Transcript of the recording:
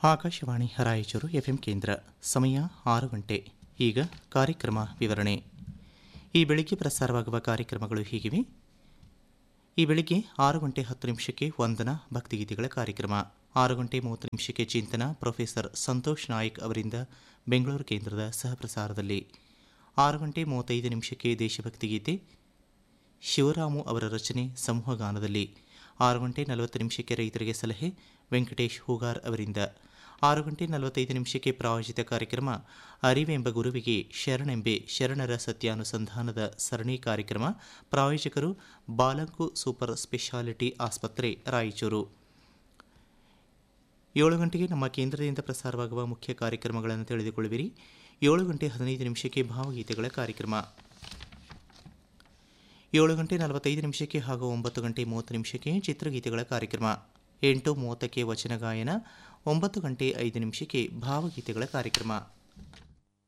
Akashvani Raichur FM ಕೇಂದ್ರ ಸಮಯ ಆರು ಗಂಟೆ ಈಗ ಕಾರ್ಯಕ್ರಮ ವಿವರಣೆ ಈ ಬೆಳಿಗ್ಗೆ ಪ್ರಸಾರವಾಗುವ ಕಾರ್ಯಕ್ರಮಗಳು ಹೀಗಿವೆ ಈ ಬೆಳಿಗ್ಗೆ ಆರು ಗಂಟೆ ಹತ್ತು ನಿಮಿಷಕ್ಕೆ ವಂದನ ಭಕ್ತಿಗೀತೆಗಳ ಕಾರ್ಯಕ್ರಮ ಆರು ಗಂಟೆ ಮೂವತ್ತು ನಿಮಿಷಕ್ಕೆ ಚಿಂತನ ಪ್ರೊಫೆಸರ್ ಸಂತೋಷ್ ನಾಯ್ಕ್ ಅವರಿಂದ ಬೆಂಗಳೂರು ಕೇಂದ್ರದ ಸಹಪ್ರಸಾರದಲ್ಲಿ ಆರು ಗಂಟೆ ಮೂವತ್ತೈದು ನಿಮಿಷಕ್ಕೆ ದೇಶಭಕ್ತಿ ಗೀತೆ ಶಿವರಾಮು ಅವರ ರಚನೆ ಸಮೂಹಗಾನದಲ್ಲಿ ಆರು ಗಂಟೆ ನಲವತ್ತು ನಿಮಿಷಕ್ಕೆ ರೈತರಿಗೆ ಸಲಹೆ ವೆಂಕಟೇಶ್ ಹೂಗಾರ್ ಅವರಿಂದ ಆರು ಗಂಟೆ ನಲವತ್ತೈದು ನಿಮಿಷಕ್ಕೆ ಪ್ರಾಯೋಜಿತ ಕಾರ್ಯಕ್ರಮ ಅರಿವೆಂಬ ಗುರುವಿಗೆ ಶರಣೆಂಬೆ ಶರಣರ ಸತ್ಯಾನುಸಂಧಾನದ ಸರಣಿ ಕಾರ್ಯಕ್ರಮ ಪ್ರಾಯೋಜಕರು ಬಾಲಂಕು ಸೂಪರ್ ಸ್ಪೆಷಾಲಿಟಿ ಆಸ್ಪತ್ರೆ ರಾಯಚೂರು ಏಳು ಗಂಟೆಗೆ ನಮ್ಮ ಕೇಂದ್ರದಿಂದ ಪ್ರಸಾರವಾಗುವ ಮುಖ್ಯ ಕಾರ್ಯಕ್ರಮಗಳನ್ನು ತಿಳಿದುಕೊಳ್ಳುವಿರಿ ಏಳು ಗಂಟೆ ಹದಿನೈದು ನಿಮಿಷಕ್ಕೆ ಭಾವಗೀತೆಗಳ ಕಾರ್ಯಕ್ರಮ ಏಳು ಗಂಟೆ ನಲವತ್ತೈದು ನಿಮಿಷಕ್ಕೆ ಹಾಗೂ ಒಂಬತ್ತು ಗಂಟೆ ಮೂವತ್ತು ನಿಮಿಷಕ್ಕೆ ಚಿತ್ರಗೀತೆಗಳ ಕಾರ್ಯಕ್ರಮ ಎಂಟು ಮೂವತ್ತಕ್ಕೆ ವಚನ ಗಾಯನ ಒಂಬತ್ತು ಗಂಟೆ ಐದು ನಿಮಿಷಕ್ಕೆ ಭಾವಗೀತೆಗಳ ಕಾರ್ಯಕ್ರಮ